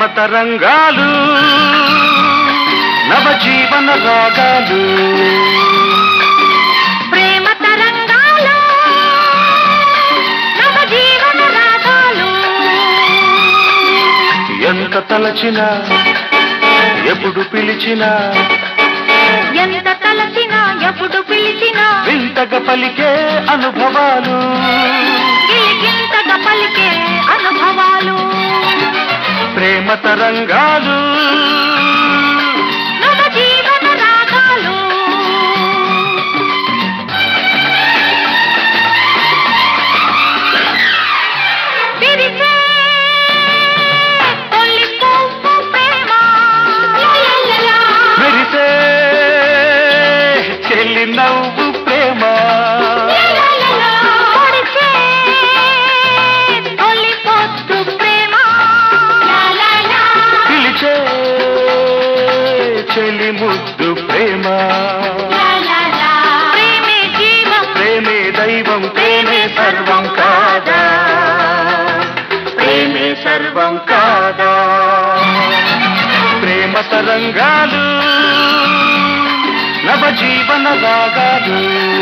తరంగాలు నవజీవన రాగాలు ప్రేమ తరంగాలు నవ జీవన రాగాలు ఎంత తలచినా ఎప్పుడు పిలిచినా ఎంత తలచినా ఎప్పుడు పిలిచినా వింతగా పలికే అనుభవాలు గిలిగింతగా పలికే అనుభవాలు ప్రేమ తరంగాలు నవ జీవన రాగాలు విరిసే తొలి పువ్వు ప్రేమ మెరిసే చెల్లి నవ్వు ప్రేమ పొడిసే తొలి పొద్దు ప్రేమ పిలిచే చెల్లి ముద్దు ప్రేమ ప్రేమే జీవం ప్రేమే దైవం ప్రేమే సర్వం కాదా ప్రేమే సర్వం కాదా ప్రేమ తరంగాలు నవజీవన రాగాలు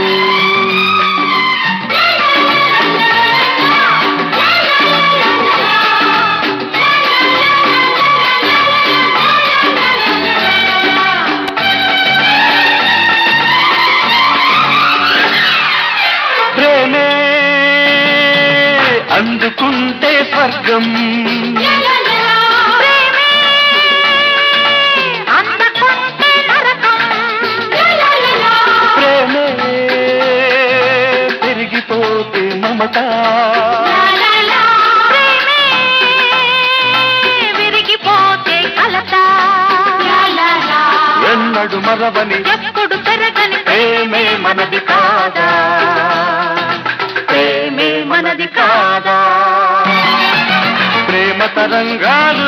ప్రేమే అందుకుంటే స్వర్గం ప్రేమే అందకుంటే నరకం ప్రేమే పెరిగిపోతే మమత ప్రేమే విరిగిపోతే కలత ఎన్నడు మరవని ఎప్పుడు పెరగని ప్రేమే మనది కాదా ప్రేమే మనది కాదా ప్రేమ తరంగాలు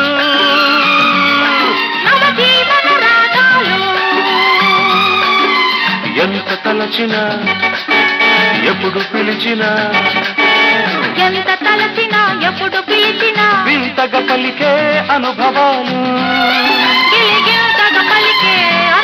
నవ జీవన రాగాలు ఎంత తలచినా ఎప్పుడు పిలిచినా ఎంత తలచినా ఎప్పుడు పిలిచినా వింతగా పలికే అనుభవాలు గిలిగింతగా పలికే